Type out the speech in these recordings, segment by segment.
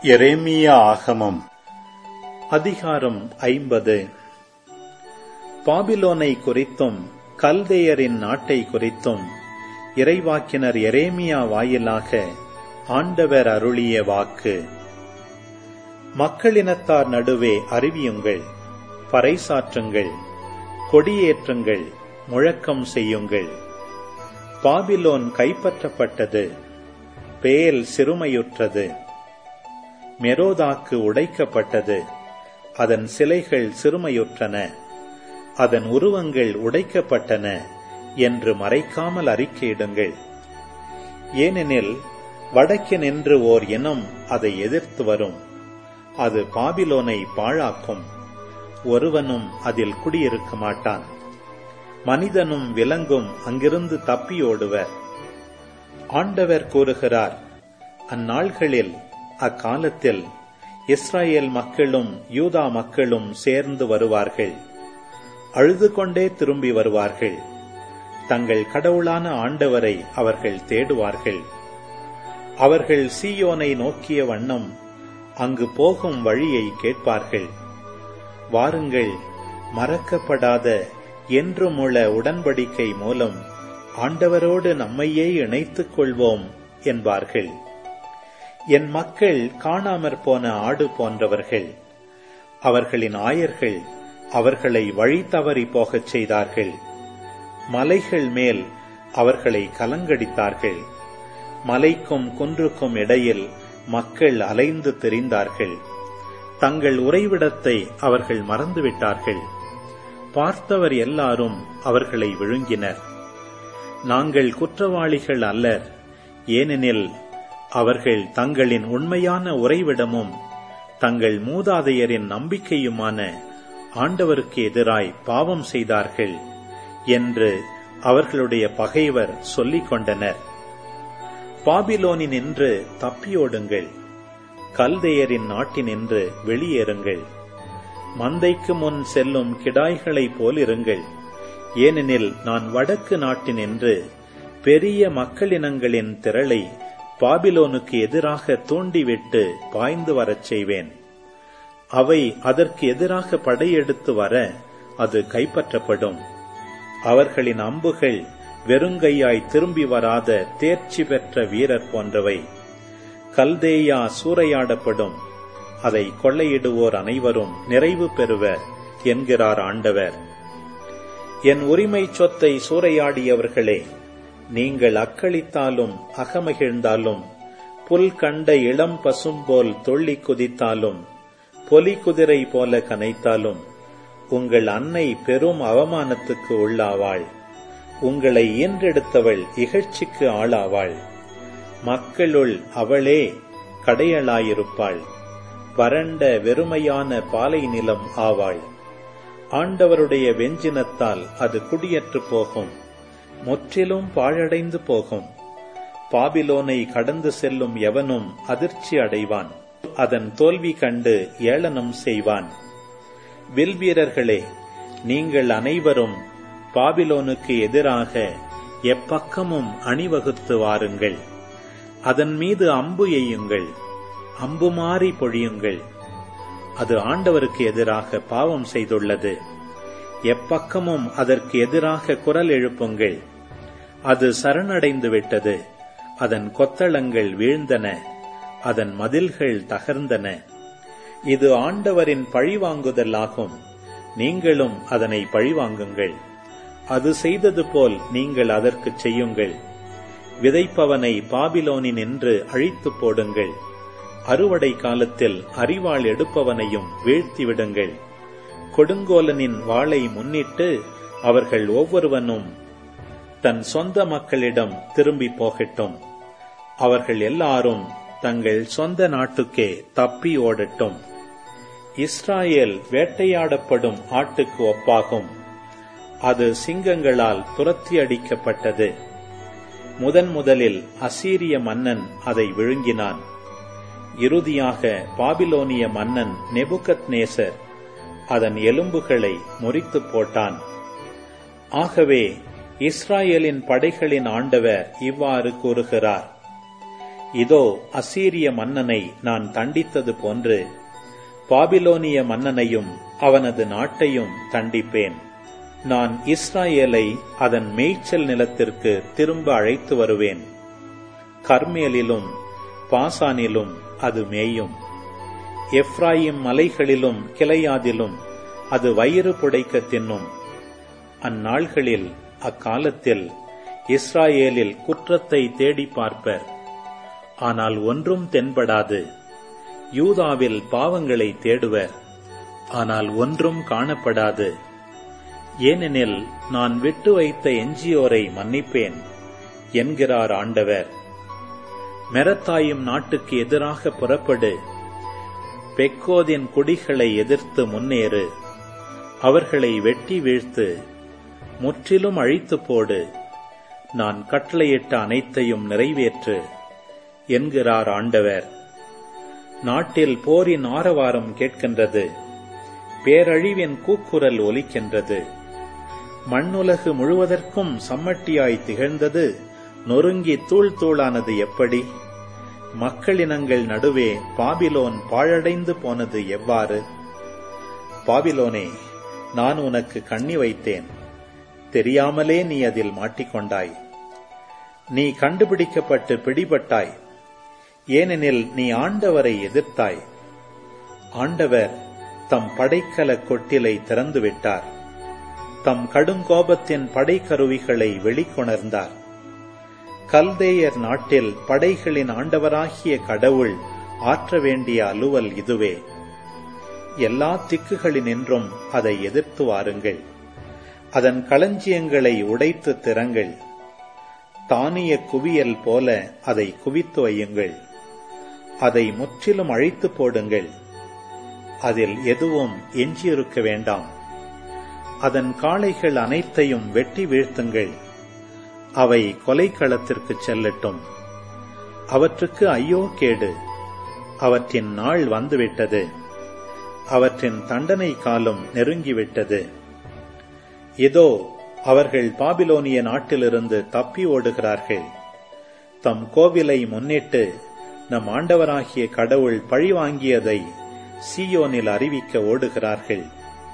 எரேமியா ஆகமம் அதிகாரம் ஐம்பது பாபிலோனை குறித்தும் கல்தேயரின் நாட்டை குறித்தும் இறைவாக்கினர் எரேமியா வாயிலாக ஆண்டவர் அருளிய வாக்கு மக்களினத்தார் நடுவே அறிவியுங்கள் பறைசாற்றுங்கள் கொடியேற்றுங்கள் முழக்கம் செய்யுங்கள் பாபிலோன் கைப்பற்றப்பட்டது பேல் சிறுமையுற்றது மெரோதாக்கு உடைக்கப்பட்டது அதன் சிலைகள் சிறுமையுற்றன அதன் உருவங்கள் உடைக்கப்பட்டன என்று மறைக்காமல் அறிக்கையிடுங்கள் ஏனெனில் வடக்கே நின்று ஓர் இனம் அதை எதிர்த்து வரும் அது பாபிலோனை பாழாக்கும் ஒருவனும் அதில் குடியிருக்க மாட்டான் மனிதனும் விலங்கும் அங்கிருந்து தப்பியோடுவர் ஆண்டவர் கூறுகிறார் அந்நாள்களில் அக்காலத்தில் இஸ்ராயேல் மக்களும் யூதா மக்களும் சேர்ந்து வருவார்கள் அழுது கொண்டே திரும்பி வருவார்கள் தங்கள் கடவுளான ஆண்டவரை அவர்கள் தேடுவார்கள் அவர்கள் சீயோனை நோக்கிய வண்ணம் அங்கு போகும் வழியை கேட்பார்கள் வாருங்கள் மறக்கப்படாத என்றுமுள்ள உடன்படிக்கை மூலம் ஆண்டவரோடு நம்மையே இணைத்துக் கொள்வோம் என்பார்கள் என் மக்கள் காணாமற் போன ஆடு போன்றவர்கள் அவர்களின் ஆயர்கள் அவர்களை வழி தவறி போகச் செய்தார்கள் மலைகள் மேல் அவர்களை கலங்கடித்தார்கள் மலைக்கும் குன்றுக்கும் இடையில் மக்கள் அலைந்து திரிந்தார்கள் தங்கள் உறைவிடத்தை அவர்கள் மறந்துவிட்டார்கள் பார்த்தவர் எல்லாரும் அவர்களை விழுங்கினர் நாங்கள் குற்றவாளிகள் அல்லர் ஏனெனில் அவர்கள் தங்களின் உண்மையான உறைவிடமும் தங்கள் மூதாதையரின் நம்பிக்கையுமான ஆண்டவருக்கு எதிராய் பாவம் செய்தார்கள் என்று அவர்களுடைய பகைவர் சொல்லிக் கொண்டனர் பாபிலோனினின்று தப்பியோடுங்கள் கல்தையரின் நாட்டினின்று வெளியேறுங்கள் மந்தைக்கு முன் செல்லும் கிடாய்களைப் போலிருங்கள் ஏனெனில் நான் வடக்கு நாட்டினின்று பெரிய மக்களினங்களின் திரளை பாபிலோனுக்கு எதிராக தூண்டிவிட்டு பாய்ந்து வரச் செய்வேன் அவை அதற்கு எதிராக படையெடுத்து வர அது கைப்பற்றப்படும் அவர்களின் அம்புகள் வெறுங்கையாய் திரும்பி வராத தேர்ச்சி பெற்ற வீரர் போன்றவை கல்தேயா சூறையாடப்படும் அதை கொள்ளையிடுவோர் அனைவரும் நிறைவு பெறுவர் என்கிறார் ஆண்டவர் என் உரிமை சொத்தை சூறையாடியவர்களே நீங்கள் அக்களித்தாலும் அகமகிழ்ந்தாலும் புல் கண்ட இளம் பசும்போல் தொள்ளி குதித்தாலும் பொலி குதிரை போல கனைத்தாலும் உங்கள் அன்னை பெரும் அவமானத்துக்கு உள்ளாவாள் உங்களை ஈன்றெடுத்தவள் இகழ்ச்சிக்கு ஆளாவாள் மக்களுள் அவளே கடையளாயிருப்பாள் வறண்ட வெறுமையான பாலை நிலம் ஆவாள் ஆண்டவருடைய வெஞ்சினத்தால் அது குடியற்று போகும் முற்றிலும் பாழடைந்து போகும் பாபிலோனை கடந்து செல்லும் எவனும் அதிர்ச்சி அடைவான் அதன் தோல்வி கண்டு ஏளனம் செய்வான் வில் வீரர்களே நீங்கள் அனைவரும் பாபிலோனுக்கு எதிராக எப்பக்கமும் அணிவகுத்து வாருங்கள் அதன் மீது அம்பு எய்யுங்கள் அம்பு மாறி பொழியுங்கள் அது ஆண்டவருக்கு எதிராக பாவம் செய்துள்ளது எப்பக்கமும் அதற்கு எதிராக குரல் எழுப்புங்கள் அது சரணடைந்து விட்டது அதன் கொத்தளங்கள் வீழ்ந்தன அதன் மதில்கள் தகர்ந்தன இது ஆண்டவரின் பழிவாங்குதல் ஆகும் நீங்களும் அதனை பழிவாங்குங்கள் அது செய்தது போல் நீங்கள் அதற்கு செய்யுங்கள் விதைப்பவனை பாபிலோனின் என்று அழித்து போடுங்கள் அறுவடை காலத்தில் அறிவாள் எடுப்பவனையும் வீழ்த்திவிடுங்கள் கொடுங்கோலனின் வாளை முன்னிட்டு அவர்கள் ஒவ்வொருவனும் தன் சொந்த மக்களிடம் திரும்பி போகட்டும் அவர்கள் எல்லாரும் தங்கள் சொந்த நாட்டுக்கே தப்பி ஓடட்டும் இஸ்ராயேல் வேட்டையாடப்படும் ஆட்டுக்கு ஒப்பாகும் அது சிங்கங்களால் துரத்தி அடிக்கப்பட்டது முதன் முதலில் அசீரிய மன்னன் அதை விழுங்கினான் இறுதியாக பாபிலோனிய மன்னன் நெபுகத் நேசர் அதன் எலும்புகளை முறித்து போட்டான் ஆகவே இஸ்ராயேலின் படைகளின் ஆண்டவர் இவ்வாறு கூறுகிறார் இதோ அசீரிய மன்னனை நான் தண்டித்தது போன்று பாபிலோனிய மன்னனையும் அவனது நாட்டையும் தண்டிப்பேன் நான் இஸ்ராயேலை அதன் மேய்ச்சல் நிலத்திற்கு திரும்ப அழைத்து வருவேன் கர்மேலிலும் பாசானிலும் அது மேயும் எப்ராயிம் மலைகளிலும் கிளையாதிலும் அது வயிறு புடைக்க தின்னும் அந்நாள்களில் அக்காலத்தில் இஸ்ராயேலில் குற்றத்தை தேடி பார்ப்பர் ஆனால் ஒன்றும் தென்படாது யூதாவில் பாவங்களை தேடுவர் ஆனால் ஒன்றும் காணப்படாது ஏனெனில் நான் விட்டு வைத்த எஞ்சியோரை மன்னிப்பேன் என்கிறார் ஆண்டவர் மெரத்தாயும் நாட்டுக்கு எதிராக புறப்படு பெக்கோதின் குடிகளை எதிர்த்து முன்னேறு அவர்களை வெட்டி வீழ்த்து முற்றிலும் அழித்து போடு நான் கட்டளையிட்ட அனைத்தையும் நிறைவேற்று என்கிறார் ஆண்டவர் நாட்டில் போரின் ஆரவாரம் கேட்கின்றது பேரழிவின் கூக்குரல் ஒலிக்கின்றது மண்ணுலகு முழுவதற்கும் சம்மட்டியாய் திகழ்ந்தது நொறுங்கி தூள் தூளானது எப்படி மக்களினங்கள் நடுவே பாபிலோன் பாழடைந்து போனது எவ்வாறு பாபிலோனே நான் உனக்கு கண்ணி வைத்தேன் தெரியாமலே நீ அதில் மாட்டிக்கொண்டாய் நீ கண்டுபிடிக்கப்பட்டு பிடிபட்டாய் ஏனெனில் நீ ஆண்டவரை எதிர்த்தாய் ஆண்டவர் தம் படைக்கல கொட்டிலை திறந்துவிட்டார் தம் கடுங்கோபத்தின் படைக்கருவிகளை வெளிக்கொணர்ந்தார் கல்தேயர் நாட்டில் படைகளின் ஆண்டவராகிய கடவுள் ஆற்ற வேண்டிய அலுவல் இதுவே எல்லா திக்குகளினின்றும் அதை எதிர்த்து வாருங்கள் அதன் களஞ்சியங்களை உடைத்து திறங்கள் தானிய குவியல் போல அதை குவித்து வையுங்கள் அதை முற்றிலும் அழித்து போடுங்கள் அதில் எதுவும் எஞ்சியிருக்க வேண்டாம் அதன் காளைகள் அனைத்தையும் வெட்டி வீழ்த்துங்கள் அவை கொலைக்களத்திற்கு செல்லட்டும் அவற்றுக்கு ஐயோ கேடு அவற்றின் நாள் வந்துவிட்டது அவற்றின் தண்டனை காலம் நெருங்கிவிட்டது இதோ அவர்கள் பாபிலோனிய நாட்டிலிருந்து தப்பி ஓடுகிறார்கள் தம் கோவிலை முன்னிட்டு நம் ஆண்டவராகிய கடவுள் பழிவாங்கியதை சீயோனில் அறிவிக்க ஓடுகிறார்கள்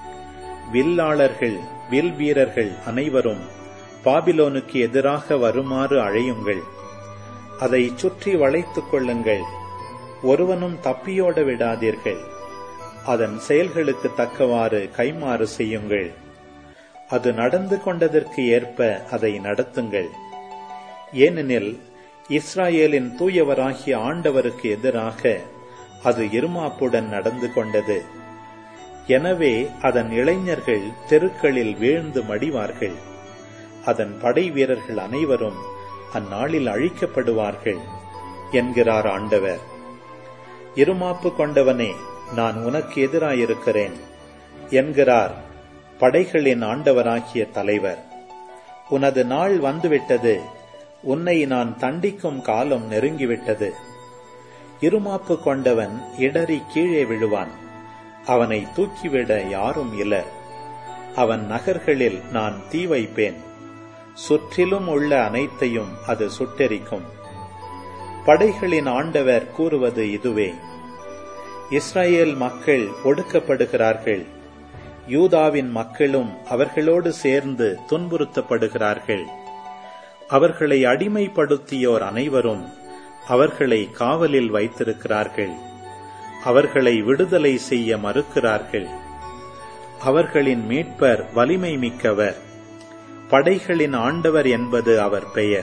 வில்லாளர்கள் வில் வீரர்கள் அனைவரும் பாபிலோனுக்கு எதிராக வருமாறு அழையுங்கள் அதை சுற்றி வளைத்துக் கொள்ளுங்கள் ஒருவனும் தப்பியோட விடாதீர்கள் அதன் செயல்களுக்கு தக்கவாறு கைமாறு செய்யுங்கள் அது நடந்து கொண்டதற்கு ஏற்ப அதை நடத்துங்கள் ஏனெனில் இஸ்ராயேலின் தூயவராகிய ஆண்டவருக்கு எதிராக அது இருமாப்புடன் நடந்து கொண்டது எனவே அதன் இளைஞர்கள் தெருக்களில் வீழ்ந்து மடிவார்கள் அதன் படை வீரர்கள் அனைவரும் அந்நாளில் அழிக்கப்படுவார்கள் என்கிறார் ஆண்டவர் இருமாப்பு கொண்டவனே நான் உனக்கு எதிராயிருக்கிறேன் என்கிறார் படைகளின் ஆண்டவராகிய தலைவர் உனது நாள் வந்துவிட்டது உன்னை நான் தண்டிக்கும் காலம் நெருங்கிவிட்டது இருமாப்பு கொண்டவன் இடறி கீழே விழுவான் அவனை தூக்கிவிட யாரும் இலர் அவன் நகர்களில் நான் தீ வைப்பேன் சுற்றிலும் உள்ள அனைத்தையும் அது சுட்டெரிக்கும் படைகளின் ஆண்டவர் கூறுவது இதுவே இஸ்ரேல் மக்கள் ஒடுக்கப்படுகிறார்கள் யூதாவின் மக்களும் அவர்களோடு சேர்ந்து துன்புறுத்தப்படுகிறார்கள் அவர்களை அடிமைப்படுத்தியோர் அனைவரும் அவர்களை காவலில் வைத்திருக்கிறார்கள் அவர்களை விடுதலை செய்ய மறுக்கிறார்கள் அவர்களின் மீட்பர் வலிமை மிக்கவர் படைகளின் ஆண்டவர் என்பது அவர் பெயர்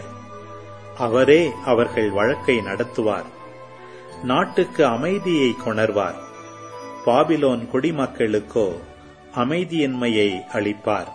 அவரே அவர்கள் வழக்கை நடத்துவார் நாட்டுக்கு அமைதியை கொணர்வார் பாபிலோன் குடிமக்களுக்கோ அமைதியின்மையை அளிப்பார்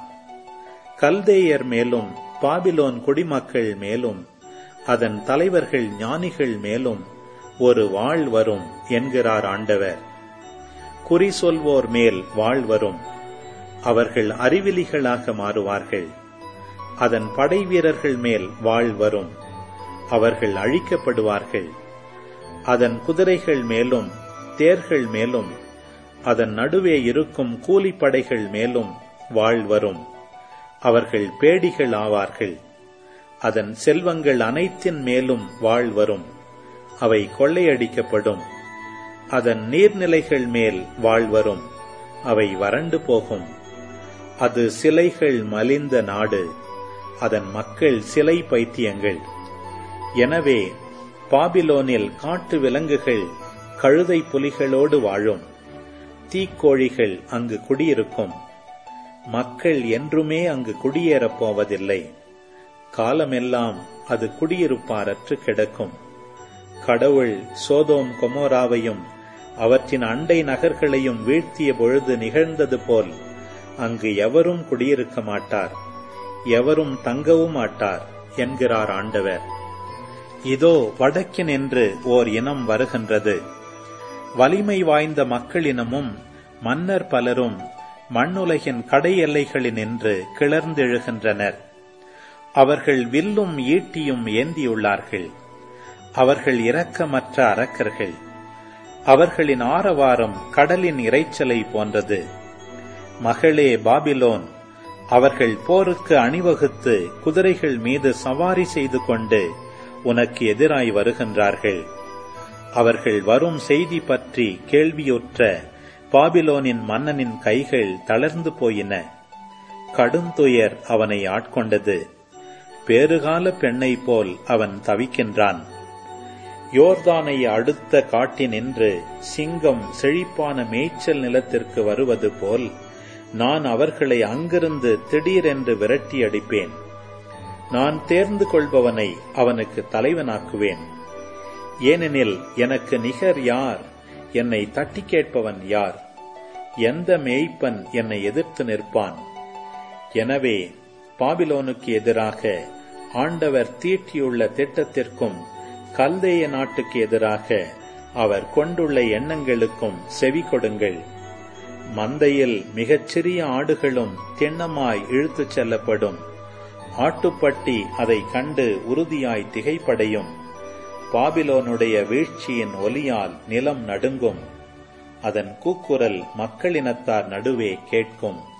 கல்தேயர் மேலும் பாபிலோன் குடிமக்கள் மேலும் அதன் தலைவர்கள் ஞானிகள் மேலும் ஒரு வாழ் வரும் என்கிறார் ஆண்டவர் குறி சொல்வோர் மேல் வாழ் வரும் அவர்கள் அறிவிலிகளாக மாறுவார்கள் அதன் படை வீரர்கள் மேல் வாழ் வரும் அவர்கள் அழிக்கப்படுவார்கள் அதன் குதிரைகள் மேலும் தேர்கள் மேலும் அதன் நடுவே இருக்கும் கூலிப்படைகள் மேலும் வாழ் வரும் அவர்கள் பேடிகள் ஆவார்கள் அதன் செல்வங்கள் அனைத்தின் மேலும் வாழ் வரும் அவை கொள்ளையடிக்கப்படும் அதன் நீர்நிலைகள் மேல் வாழ்வரும் அவை வறண்டு போகும் அது சிலைகள் மலிந்த நாடு அதன் மக்கள் சிலை பைத்தியங்கள் எனவே பாபிலோனில் காட்டு விலங்குகள் கழுதை புலிகளோடு வாழும் தீக்கோழிகள் அங்கு குடியிருக்கும் மக்கள் என்றுமே அங்கு குடியேறப் போவதில்லை காலமெல்லாம் அது குடியிருப்பாரற்று கிடக்கும் கடவுள் சோதோம் கொமோராவையும் அவற்றின் அண்டை நகர்களையும் வீழ்த்திய பொழுது நிகழ்ந்தது போல் அங்கு எவரும் குடியிருக்க மாட்டார் எவரும் தங்கவும் மாட்டார் என்கிறார் ஆண்டவர் இதோ வடக்கினின்று ஓர் இனம் வருகின்றது வலிமை வாய்ந்த மக்களினமும் மன்னர் பலரும் மண்ணுலகின் கடை எல்லைகளினின்று கிளர்ந்தெழுகின்றனர் அவர்கள் வில்லும் ஈட்டியும் ஏந்தியுள்ளார்கள் அவர்கள் இரக்கமற்ற அரக்கர்கள் அவர்களின் ஆரவாரம் கடலின் இரைச்சலை போன்றது மகளே பாபிலோன் அவர்கள் போருக்கு அணிவகுத்து குதிரைகள் மீது சவாரி செய்து கொண்டு உனக்கு எதிராய் வருகின்றார்கள் அவர்கள் வரும் செய்தி பற்றி கேள்வியுற்ற பாபிலோனின் மன்னனின் கைகள் தளர்ந்து போயின கடுந்துயர் அவனை ஆட்கொண்டது பேறுகால பெண்ணை போல் அவன் தவிக்கின்றான் யோர்தானை அடுத்த காட்டினின்று சிங்கம் செழிப்பான மேய்ச்சல் நிலத்திற்கு வருவது போல் நான் அவர்களை அங்கிருந்து திடீரென்று விரட்டி அடிப்பேன் நான் தேர்ந்து கொள்பவனை அவனுக்கு தலைவனாக்குவேன் ஏனெனில் எனக்கு நிகர் யார் என்னை தட்டி கேட்பவன் யார் எந்த மேய்ப்பன் என்னை எதிர்த்து நிற்பான் எனவே பாபிலோனுக்கு எதிராக ஆண்டவர் தீட்டியுள்ள திட்டத்திற்கும் கல்தேய நாட்டுக்கு எதிராக அவர் கொண்டுள்ள எண்ணங்களுக்கும் செவி கொடுங்கள் மந்தையில் மிகச்சிறிய ஆடுகளும் திண்ணமாய் இழுத்துச் செல்லப்படும் ஆட்டுப்பட்டி அதை கண்டு உறுதியாய் திகைப்படையும் பாபிலோனுடைய வீழ்ச்சியின் ஒலியால் நிலம் நடுங்கும் அதன் கூக்குரல் மக்களினத்தார் நடுவே கேட்கும்